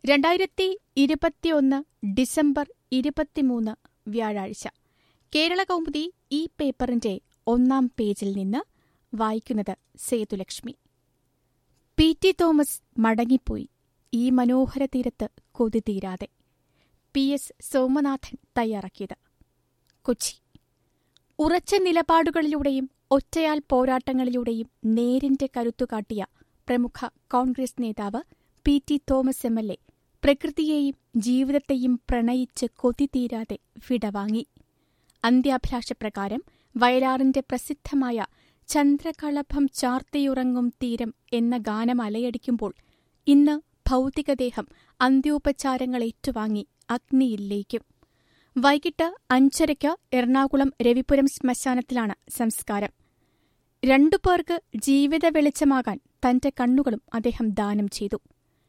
രണ്ടായിരത്തി ഇരുപത്തിയൊന്ന് ഡിസംബർ ഇരുപത്തിമൂന്ന് വ്യാഴാഴ്ച കേരള കൗമുദി ഈ പേപ്പറിന്റെ ഒന്നാം പേജിൽ നിന്ന് വായിക്കുന്നത് സേതുലക്ഷ്മി പി ടി തോമസ് മടങ്ങിപ്പോയി ഈ മനോഹര തീരത്ത് കൊതി തീരാതെ പി എസ് സോമനാഥൻ തയ്യാറാക്കിയത് കൊച്ചി ഉറച്ച നിലപാടുകളിലൂടെയും ഒറ്റയാൽ പോരാട്ടങ്ങളിലൂടെയും നേരിന്റെ കരുത്തു കാട്ടിയ പ്രമുഖ കോൺഗ്രസ് നേതാവ് P T Thomas M L A പ്രകൃതിയെയും ജീവിതത്തെയും പ്രണയിച്ച് കൊതി തീരാതെ വിടവാങ്ങി അന്ത്യാഭിലാഷപ്രകാരം വയലാറിന്റെ പ്രസിദ്ധമായ ചന്ദ്രകളഭം ചാർത്തിയുറങ്ങും തീരം എന്ന ഗാനം അലയടിക്കുമ്പോൾ ഇന്ന് ഭൗതികദേഹം അന്ത്യോപചാരങ്ങൾ ഏറ്റുവാങ്ങി അഗ്നിയില്ലേക്കും വൈകിട്ട് അഞ്ചരയ്ക്ക് എറണാകുളം രവിപുരം ശ്മശാനത്തിലാണ് സംസ്കാരം രണ്ടു പേർക്ക് ജീവിത വെളിച്ചമാകാൻ തന്റെ കണ്ണുകളും അദ്ദേഹം ദാനം ചെയ്തു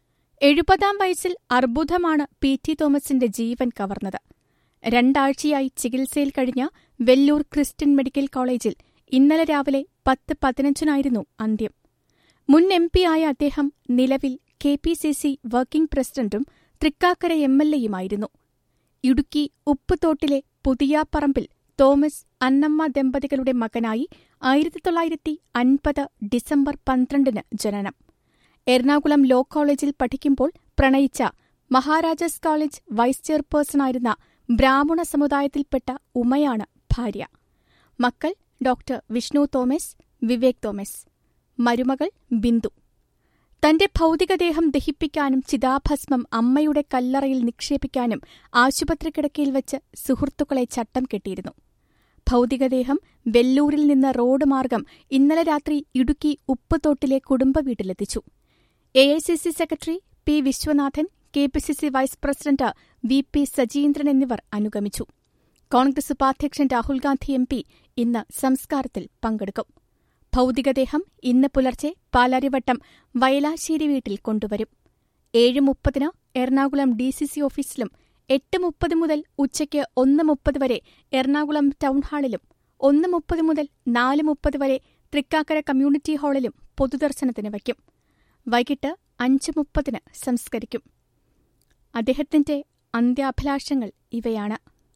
എഴുപതാം വയസ്സിൽ അർബുദമാണ് പി ടി തോമസിന്റെ ജീവൻ കവർന്നത് രണ്ടാഴ്ചയായി ചികിത്സയിൽ കഴിഞ്ഞ വെല്ലൂർ ക്രിസ്ത്യൻ മെഡിക്കൽ കോളേജിൽ ഇന്നലെ രാവിലെ പത്ത് പതിനഞ്ചിനായിരുന്നു അന്ത്യം മുൻ എം ആയ അദ്ദേഹം നിലവിൽ K P C C working പ്രസിഡന്റും തൃക്കാക്കര എം എൽ എയുമായിരുന്നു ഇടുക്കി ഉപ്പുതോട്ടിലെ പുതിയാപ്പറമ്പിൽ തോമസ് അന്നമ്മ ദമ്പതികളുടെ മകനായി ആയിരത്തി തൊള്ളായിരത്തി അൻപത് ഡിസംബർ പന്ത്രണ്ടിന് ജനനം എറണാകുളം ലോ കോളേജിൽ പഠിക്കുമ്പോൾ പ്രണയിച്ച മഹാരാജാസ് കോളേജ് വൈസ് ചെയർപേഴ്സണായിരുന്ന ബ്രാഹ്മണ സമുദായത്തിൽപ്പെട്ട ഉമയാണ് ഭാര്യ മക്കൾ ഡോക്ടർ വിഷ്ണു തോമസ് വിവേക് തോമസ് മരുമകൾ ബിന്ദു തന്റെ ഭൗതികദേഹം ദഹിപ്പിക്കാനും ചിതാഭസ്മം അമ്മയുടെ കല്ലറയിൽ നിക്ഷേപിക്കാനും ആശുപത്രി കിടക്കയിൽ വെച്ച് സുഹൃത്തുക്കളെ ചട്ടം കെട്ടിയിരുന്നു ഭൗതികദേഹം വെല്ലൂരിൽ നിന്ന് റോഡ് മാർഗം ഇന്നലെ രാത്രി ഇടുക്കി ഉപ്പുതോട്ടിലെ കുടുംബ വീട്ടിലെത്തിച്ചു A I C C secretary P Viswanathan K P C C vice president V P Sajeendran എന്നിവർ അനുഗമിച്ചു കോൺഗ്രസ് ഉപാധ്യക്ഷൻ രാഹുൽ ഗാന്ധി എം പി ഇന്ന് സംസ്കാരത്തിൽ പങ്കെടുക്കും ഭൗതികദേഹം ഇന്ന് പുലർച്ചെ പാലാരിവട്ടം വയലാശ്ശേരി വീട്ടിൽ കൊണ്ടുവരും ഏഴ് മുപ്പതിന് എറണാകുളം ഡി സി സി ഓഫീസിലും എട്ട് മുപ്പത് മുതൽ ഉച്ചയ്ക്ക് ഒന്ന് മുപ്പത് വരെ എറണാകുളം ടൗൺഹാളിലും ഒന്ന് മുപ്പത് മുതൽ നാല് മുപ്പത് വരെ തൃക്കാക്കര കമ്മ്യൂണിറ്റി ഹാളിലും പൊതുദർശനത്തിന് വയ്ക്കും വൈകിട്ട് അഞ്ച് മുപ്പതിന് സംസ്കരിക്കും അദ്ദേഹത്തിന്റെ അന്ത്യാഭിലാഷങ്ങൾ ഇവയാണ്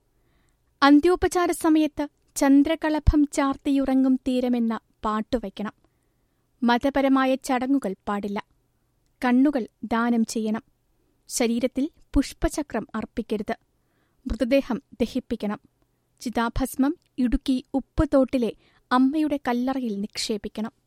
അന്ത്യോപചാര സമയത്ത് ചന്ദ്രകളഭം ചാർത്തിയുറങ്ങും തീരമെന്ന പാട്ടുവയ്ക്കണം മതപരമായ ചടങ്ങുകൾ പാടില്ല കണ്ണുകൾ ദാനം ചെയ്യണം ശരീരത്തിൽ പുഷ്പചക്രം അർപ്പിക്കരുത് മൃതദേഹം ദഹിപ്പിക്കണം ചിതാഭസ്മം ഇടുക്കി ഉപ്പുതോട്ടിലെ അമ്മയുടെ കല്ലറയിൽ നിക്ഷേപിക്കണം